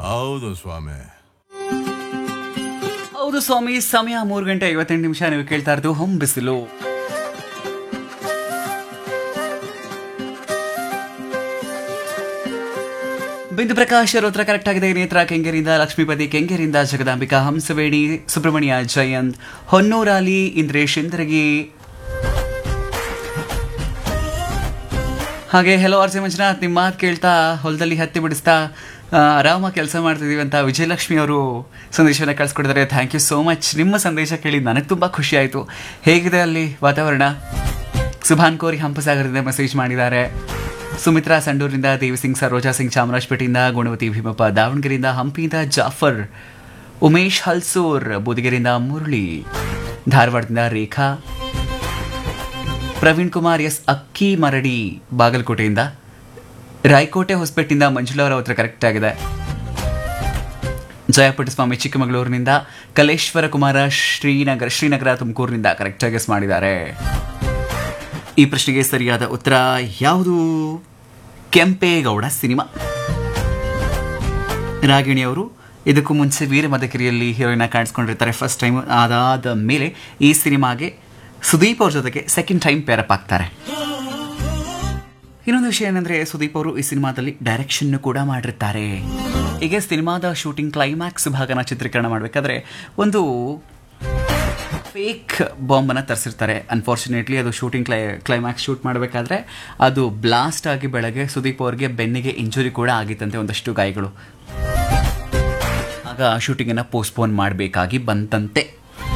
ಹೌದು ಸ್ವಾಮಿ ಹೌದು ಸ್ವಾಮಿ ಸಮಯ ಮೂರು ಗಂಟೆ ಐವತ್ತೆಂಟು ನಿಮಿಷ ನೀವು ಕೇಳ್ತಾ ಇರೋದು ಹೊಂಬಿಸಿಲು ಬಿಂದು ಪ್ರಕಾಶ್ ಅವ್ರ ಉತ್ತರ ಕರೆಕ್ಟ್ ಆಗಿದೆ ನೇತ್ರ ಕೆಂಗೇರಿಂದ ಲಕ್ಷ್ಮೀಪತಿ ಕೆಂಗೇರಿಂದ ಜಗದಾಂಬಿಕಾ ಹಂಸವೇಣಿ ಸುಬ್ರಹ್ಮಣ್ಯ ಜಯಂತ್ ಹೊನ್ನೂರಾಲಿ ಇಂದ್ರೇಶ್ ಇಂದ್ರಗಿ ಹಾಗೆ ಹೆಲೋ ಆರ್ ಸಿ ಮಂಜುನಾಥ್ ನಿಮ್ಮ ಮಾತು ಕೇಳ್ತಾ ಹೊಲದಲ್ಲಿ ಹತ್ತಿ ಬಿಡಿಸ್ತಾ ಆ, ಆರಾಮಾಗಿ ಕೆಲಸ ಮಾಡ್ತಿದ್ದೀವಿ ಅಂತ ವಿಜಯಲಕ್ಷ್ಮಿ ಅವರು ಸಂದೇಶವನ್ನು ಕಳಿಸ್ಕೊಟ್ಟಿದ್ದಾರೆ ಥ್ಯಾಂಕ್ ಯು ಸೋ ಮಚ್ ನಿಮ್ಮ ಸಂದೇಶ ಕೇಳಿ ನನಗೆ ತುಂಬ ಖುಷಿ ಆಯಿತು ಹೇಗಿದೆ ಅಲ್ಲಿ ವಾತಾವರಣ ಸುಭಾನ್ ಕೋರಿ ಹಂಪಸಾಗರದಿಂದ ಮೆಸೇಜ್ ಮಾಡಿದ್ದಾರೆ ಸುಮಿತ್ರಾ ಸಂಡೂರಿನಿಂದ ದೇವಿಸಿಂಗ್ ಸರೋಜಾ ಸಿಂಗ್ ಚಾಮರಾಜಪೇಟೆಯಿಂದ ಗುಣವತಿ ಭೀಮಪ್ಪ ದಾವಣಗೆರೆಯಿಂದ ಹಂಪಿಯಿಂದ ಜಾಫರ್ ಉಮೇಶ್ ಹಲ್ಸೂರ್ ಬುದಿಗೆರೆಯಿಂದ ಮುರಳಿ ಧಾರವಾಡದಿಂದ ರೇಖಾ ಪ್ರವೀಣ್ ಕುಮಾರ್ ಎಸ್ ಅಕ್ಕಿ ಮರಡಿ ಬಾಗಲಕೋಟೆಯಿಂದ ರಾಯಕೋಟೆ ಹೊಸಪೇಟಿಂದ ಮಂಜುಳಾ ಅವರ ಉತ್ತರ ಕರೆಕ್ಟ್ ಆಗಿದೆ ಜಯಪುಟ್ಟಸ್ವಾಮಿ ಚಿಕ್ಕಮಗಳೂರಿನಿಂದ ಕಲೇಶ್ವರ ಕುಮಾರ ಶ್ರೀನಗರ ಶ್ರೀನಗರ ತುಮಕೂರಿನಿಂದ ಕರೆಕ್ಟ್ ಆಗಿ ಮಾಡಿದ್ದಾರೆ ಈ ಪ್ರಶ್ನೆಗೆ ಸರಿಯಾದ ಉತ್ತರ ಯಾವುದು ಕೆಂಪೇಗೌಡ ಸಿನಿಮಾ ರಾಗಿಣಿ ಅವರು ಇದಕ್ಕೂ ಮುಂಚೆ ವೀರ ಮದಕಿರಿಯಲ್ಲಿ ಹೀರೋಯಿನ್ ಕಾಣಿಸ್ಕೊಂಡಿರ್ತಾರೆ ಫಸ್ಟ್ ಟೈಮ್ ಅದಾದ ಮೇಲೆ ಈ ಸಿನಿಮಾಗೆ ಸುದೀಪ್ ಅವ್ರ ಜೊತೆಗೆ ಸೆಕೆಂಡ್ ಟೈಮ್ ಪೇರಪ್ ಆಗ್ತಾರೆ ಇನ್ನೊಂದು ವಿಷಯ ಏನಂದ್ರೆ ಸುದೀಪ್ ಅವರು ಈ ಸಿನಿಮಾದಲ್ಲಿ ಡೈರೆಕ್ಷನ್ ಕೂಡ ಮಾಡಿರ್ತಾರೆ ಹೀಗೆ ಸಿನಿಮಾದ ಶೂಟಿಂಗ್ ಕ್ಲೈಮ್ಯಾಕ್ಸ್ ಭಾಗನ ಚಿತ್ರೀಕರಣ ಮಾಡಬೇಕಾದ್ರೆ ಒಂದು ಫೇಕ್ ಬಾಂಬನ್ನು ತರಿಸಿರ್ತಾರೆ ಅನ್ಫಾರ್ಚುನೇಟ್ಲಿ ಅದು ಶೂಟಿಂಗ್ ಕ್ಲೈ ಕ್ಲೈಮ್ಯಾಕ್ಸ್ ಶೂಟ್ ಮಾಡಬೇಕಾದ್ರೆ ಅದು ಬ್ಲಾಸ್ಟ್ ಆಗಿ ಬೆಳಗ್ಗೆ ಸುದೀಪ್ ಅವ್ರಿಗೆ ಬೆನ್ನಿಗೆ ಇಂಜುರಿ ಕೂಡ ಆಗಿತ್ತಂತೆ ಒಂದಷ್ಟು ಗಾಯಗಳು ಆಗ ಶೂಟಿಂಗನ್ನು ಪೋಸ್ಟ್ಪೋನ್ ಮಾಡಬೇಕಾಗಿ ಬಂತಂತೆ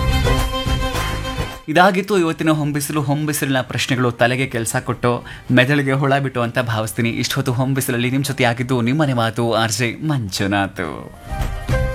ಇದಾಗಿತ್ತು ಇವತ್ತಿನ ಹೊಂಬಿಸಿಲು ಹೊಂಬಿಸಿಲಿನ ಪ್ರಶ್ನೆಗಳು ತಲೆಗೆ ಕೆಲಸ ಕೊಟ್ಟು ಮೆದುಳಿಗೆ ಹೊಳ ಬಿಟ್ಟು ಅಂತ ಭಾವಿಸ್ತೀನಿ ಇಷ್ಟೊತ್ತು ಹೊಂಬಿಸಿಲಲ್ಲಿ ನಿಮ್ಮ ಜೊತೆ ಆಗಿದ್ದು ನಿಮ್ಮನೆ ಮಾತು ಆರ್ ಜೆ ಮಂಜುನಾಥ್